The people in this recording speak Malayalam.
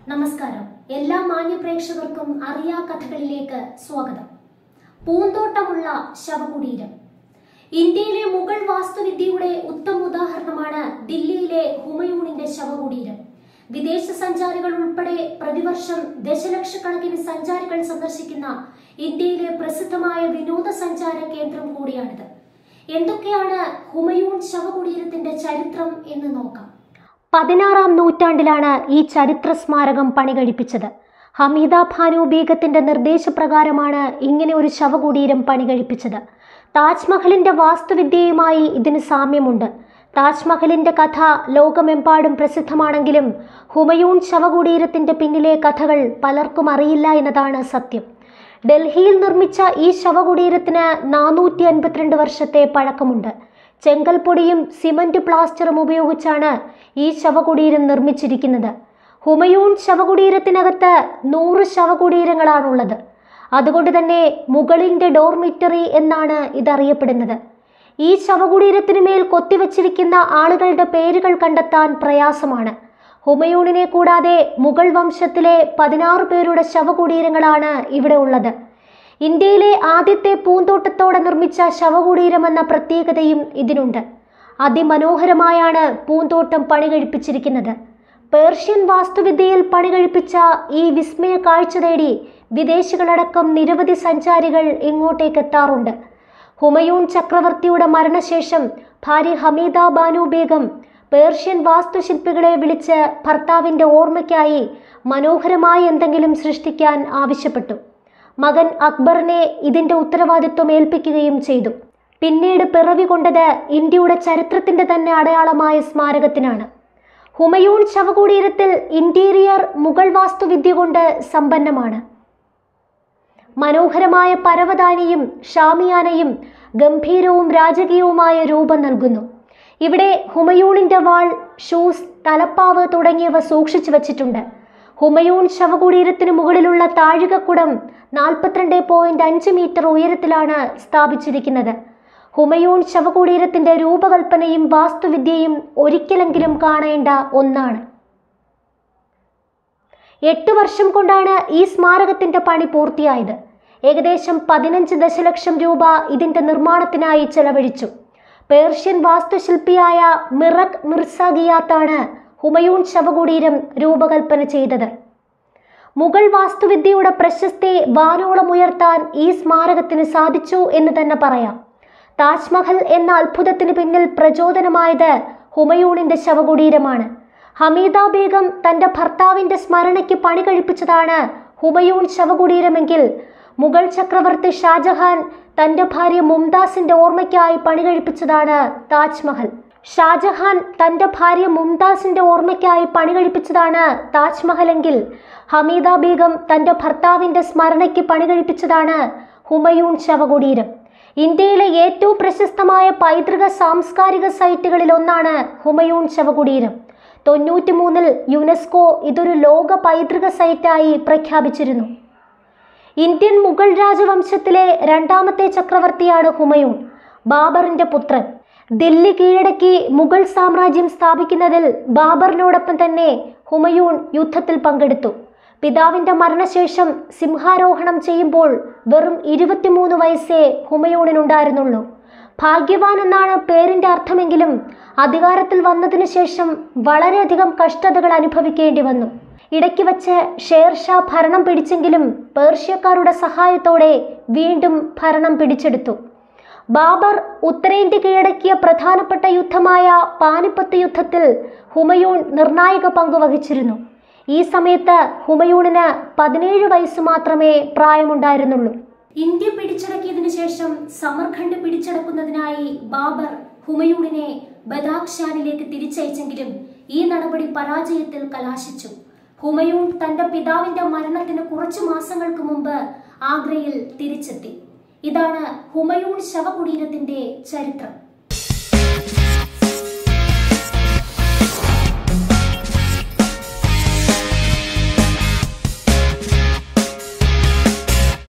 നമസ്കാരം എല്ലാ മാന്യ പ്രേക്ഷകർക്കും അറിയാ കഥകളിലേക്ക് സ്വാഗതം പൂന്തോട്ടമുള്ള ശവകുടീരം ഇന്ത്യയിലെ മുഗൾ വാസ്തുവിദ്യയുടെ ഉത്തമ ഉദാഹരണമാണ് ദില്ലിയിലെ ഹുമയൂണിന്റെ ശവകുടീരം വിദേശ സഞ്ചാരികൾ ഉൾപ്പെടെ പ്രതിവർഷം ദശലക്ഷക്കണക്കിന് സഞ്ചാരികൾ സന്ദർശിക്കുന്ന ഇന്ത്യയിലെ പ്രസിദ്ധമായ വിനോദസഞ്ചാര കേന്ദ്രം കൂടിയാണിത് എന്തൊക്കെയാണ് ഹുമയൂൺ ശവകുടീരത്തിന്റെ ചരിത്രം എന്ന് നോക്കാം പതിനാറാം നൂറ്റാണ്ടിലാണ് ഈ ചരിത്ര സ്മാരകം പണികഴിപ്പിച്ചത് ഹമീദ ഭാനു ബീഗത്തിന്റെ നിർദ്ദേശപ്രകാരമാണ് ഇങ്ങനെ ഒരു ശവകുടീരം പണികഴിപ്പിച്ചത് താജ്മഹലിന്റെ വാസ്തുവിദ്യയുമായി ഇതിന് സാമ്യമുണ്ട് താജ്മഹലിന്റെ കഥ ലോകമെമ്പാടും പ്രസിദ്ധമാണെങ്കിലും ഹുമയൂൺ ശവകുടീരത്തിന്റെ പിന്നിലെ കഥകൾ പലർക്കും അറിയില്ല എന്നതാണ് സത്യം ഡൽഹിയിൽ നിർമ്മിച്ച ഈ ശവകുടീരത്തിന് നാനൂറ്റി അൻപത്തിരണ്ട് വർഷത്തെ പഴക്കമുണ്ട് ചെങ്കൽപ്പൊടിയും സിമന്റ് പ്ലാസ്റ്ററും ഉപയോഗിച്ചാണ് ഈ ശവകുടീരം നിർമ്മിച്ചിരിക്കുന്നത് ഹുമയൂൺ ശവകുടീരത്തിനകത്ത് നൂറ് ശവകുടീരങ്ങളാണുള്ളത് അതുകൊണ്ട് തന്നെ മുകളിൻ്റെ ഡോർമിറ്ററി എന്നാണ് ഇതറിയപ്പെടുന്നത് ഈ ശവകുടീരത്തിനു മേൽ കൊത്തിവച്ചിരിക്കുന്ന ആളുകളുടെ പേരുകൾ കണ്ടെത്താൻ പ്രയാസമാണ് ഹുമയൂണിനെ കൂടാതെ മുഗൾ വംശത്തിലെ പതിനാറ് പേരുടെ ശവകുടീരങ്ങളാണ് ഇവിടെ ഉള്ളത് ഇന്ത്യയിലെ ആദ്യത്തെ പൂന്തോട്ടത്തോടെ നിർമ്മിച്ച ശവകുടീരം എന്ന പ്രത്യേകതയും ഇതിനുണ്ട് അതിമനോഹരമായാണ് പൂന്തോട്ടം പണികഴിപ്പിച്ചിരിക്കുന്നത് പേർഷ്യൻ വാസ്തുവിദ്യയിൽ പണികഴിപ്പിച്ച ഈ വിസ്മയ കാഴ്ച തേടി വിദേശികളടക്കം നിരവധി സഞ്ചാരികൾ ഇങ്ങോട്ടേക്ക് എത്താറുണ്ട് ഹുമയൂൺ ചക്രവർത്തിയുടെ മരണശേഷം ഭാര്യ ഹമീദ ബാനു ബേഗം പേർഷ്യൻ വാസ്തുശില്പികളെ വിളിച്ച് ഭർത്താവിൻ്റെ ഓർമ്മയ്ക്കായി മനോഹരമായ എന്തെങ്കിലും സൃഷ്ടിക്കാൻ ആവശ്യപ്പെട്ടു മകൻ അക്ബറിനെ ഇതിന്റെ ഉത്തരവാദിത്വം ഏൽപ്പിക്കുകയും ചെയ്തു പിന്നീട് പിറവി കൊണ്ടത് ഇന്ത്യയുടെ ചരിത്രത്തിന്റെ തന്നെ അടയാളമായ സ്മാരകത്തിനാണ് ഹുമയൂൺ ശവകുടീരത്തിൽ ഇന്റീരിയർ മുഗൾ വാസ്തുവിദ്യ കൊണ്ട് സമ്പന്നമാണ് മനോഹരമായ പരവതാനിയും ഷാമിയാനയും ഗംഭീരവും രാജകീയവുമായ രൂപം നൽകുന്നു ഇവിടെ ഹുമയൂണിന്റെ വാൾ ഷൂസ് തലപ്പാവ് തുടങ്ങിയവ സൂക്ഷിച്ചു വച്ചിട്ടുണ്ട് ഹുമയൂൺ ശവകുടീരത്തിന് മുകളിലുള്ള താഴികക്കുടം നാൽപ്പത്തിരണ്ട് പോയിന്റ് അഞ്ച് മീറ്റർ ഉയരത്തിലാണ് സ്ഥാപിച്ചിരിക്കുന്നത് ഹുമയൂൺ ശവകുടീരത്തിന്റെ രൂപകൽപ്പനയും വാസ്തുവിദ്യയും ഒരിക്കലെങ്കിലും കാണേണ്ട ഒന്നാണ് എട്ട് വർഷം കൊണ്ടാണ് ഈ സ്മാരകത്തിന്റെ പണി പൂർത്തിയായത് ഏകദേശം പതിനഞ്ച് ദശലക്ഷം രൂപ ഇതിന്റെ നിർമ്മാണത്തിനായി ചെലവഴിച്ചു പേർഷ്യൻ വാസ്തുശില്പിയായ മിറക് മിർസാഗിയാത്താണ് ഹുമയൂൺ ശവകുടീരം രൂപകൽപ്പന ചെയ്തത് മുഗൾ വാസ്തുവിദ്യയുടെ പ്രശസ്തി വാനോളം ഉയർത്താൻ ഈ സ്മാരകത്തിന് സാധിച്ചു എന്ന് തന്നെ പറയാം താജ്മഹൽ എന്ന അത്ഭുതത്തിന് പിന്നിൽ പ്രചോദനമായത് ഹുമയൂണിന്റെ ശവകുടീരമാണ് ഹമീദ ബീഗം തന്റെ ഭർത്താവിന്റെ സ്മരണയ്ക്ക് പണി കഴിപ്പിച്ചതാണ് ഹുമയൂൺ ശവകുടീരമെങ്കിൽ മുഗൾ ചക്രവർത്തി ഷാജഹാൻ തന്റെ ഭാര്യ മുംതാസിന്റെ ഓർമ്മയ്ക്കായി പണി കഴിപ്പിച്ചതാണ് താജ്മഹൽ ഷാജഹാൻ തന്റെ ഭാര്യ മുംതാസിന്റെ ഓർമ്മയ്ക്കായി പണി കഴിപ്പിച്ചതാണ് താജ്മഹൽ എങ്കിൽ ഹമീദ ബീഗം തന്റെ ഭർത്താവിന്റെ സ്മരണയ്ക്ക് പണി കഴിപ്പിച്ചതാണ് ഹുമയൂൺ ശവകുടീരം ഇന്ത്യയിലെ ഏറ്റവും പ്രശസ്തമായ പൈതൃക സാംസ്കാരിക സൈറ്റുകളിൽ ഒന്നാണ് ഹുമയൂൺ ശവകുടീരം തൊണ്ണൂറ്റി മൂന്നിൽ യുനെസ്കോ ഇതൊരു ലോക പൈതൃക സൈറ്റായി പ്രഖ്യാപിച്ചിരുന്നു ഇന്ത്യൻ മുഗൾ രാജവംശത്തിലെ രണ്ടാമത്തെ ചക്രവർത്തിയാണ് ഹുമയൂൺ ബാബറിന്റെ പുത്രൻ ദില്ലി കീഴടക്കി മുഗൾ സാമ്രാജ്യം സ്ഥാപിക്കുന്നതിൽ ബാബറിനോടൊപ്പം തന്നെ ഹുമയൂൺ യുദ്ധത്തിൽ പങ്കെടുത്തു പിതാവിന്റെ മരണശേഷം സിംഹാരോഹണം ചെയ്യുമ്പോൾ വെറും ഇരുപത്തിമൂന്ന് വയസ്സേ ഹുമയൂണിനുണ്ടായിരുന്നുള്ളൂ ഭാഗ്യവാൻ എന്നാണ് പേരിന്റെ അർത്ഥമെങ്കിലും അധികാരത്തിൽ വന്നതിനു ശേഷം വളരെയധികം കഷ്ടതകൾ അനുഭവിക്കേണ്ടി വന്നു ഇടയ്ക്ക് വച്ച് ഷേർഷാ ഭരണം പിടിച്ചെങ്കിലും പേർഷ്യക്കാരുടെ സഹായത്തോടെ വീണ്ടും ഭരണം പിടിച്ചെടുത്തു ബാബർ ഉത്തരേന്ത്യ കീഴടക്കിയ പ്രധാനപ്പെട്ട യുദ്ധമായ പാനിപ്പത്ത് യുദ്ധത്തിൽ ഹുമയൂൺ നിർണായക പങ്ക് വഹിച്ചിരുന്നു ഈ സമയത്ത് ഹുമയൂണിന് പതിനേഴ് വയസ്സ് മാത്രമേ പ്രായമുണ്ടായിരുന്നുള്ളൂ ഇന്ത്യ പിടിച്ചടക്കിയതിനു ശേഷം സമർഖണ്ഡ് പിടിച്ചടക്കുന്നതിനായി ബാബർ ഹുമയൂണിനെ ബദാഖ്ഷാനിലേക്ക് തിരിച്ചയച്ചെങ്കിലും ഈ നടപടി പരാജയത്തിൽ കലാശിച്ചു ഹുമയൂൺ തന്റെ പിതാവിന്റെ മരണത്തിന് കുറച്ചു മാസങ്ങൾക്ക് മുമ്പ് ആഗ്രയിൽ തിരിച്ചെത്തി ഇതാണ് ഹുമയൂൺ ശവകുടീരത്തിന്റെ ചരിത്രം